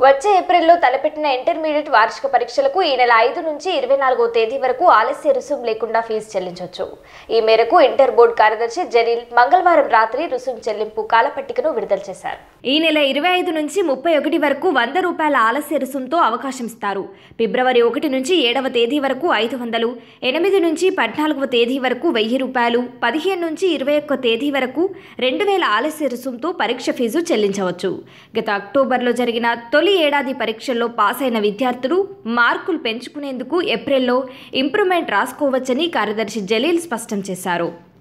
వచ్చే ఏప్రిల్లో తలపెట్టిన ఇంటర్మీడియట్ వార్షిక పరీక్షలకు ఈ నెల ఐదు నుంచి ఇరవై నాలుగో తేదీ వరకు ఆలస్య రుసుం లేకుండా ఫీజు చెల్లించవచ్చు ఈ మేరకు ఇంటర్ బోర్డు కార్యదర్శి జలీల్ మంగళవారం రాత్రి రుసుం చెల్లింపు కాలపట్టికను విడుదల చేశారు ఈ నెల ఇరవై ఐదు నుంచి ముప్పై ఒకటి వరకు వంద రూపాయల ఆలస్య రుసుంతో అవకాశం ఇస్తారు ఫిబ్రవరి ఒకటి నుంచి ఏడవ తేదీ వరకు ఐదు వందలు ఎనిమిది నుంచి పద్నాలుగవ తేదీ వరకు వెయ్యి రూపాయలు పదిహేను నుంచి ఇరవై ఒక్క తేదీ వరకు రెండు వేల ఆలస్య రుసుంతో పరీక్ష ఫీజు చెల్లించవచ్చు గత అక్టోబర్లో జరిగిన తొలి ఏడాది పరీక్షల్లో పాస్ అయిన విద్యార్థులు మార్కులు పెంచుకునేందుకు ఏప్రిల్లో ఇంప్రూవ్మెంట్ రాసుకోవచ్చని కార్యదర్శి జలీల్ స్పష్టం చేశారు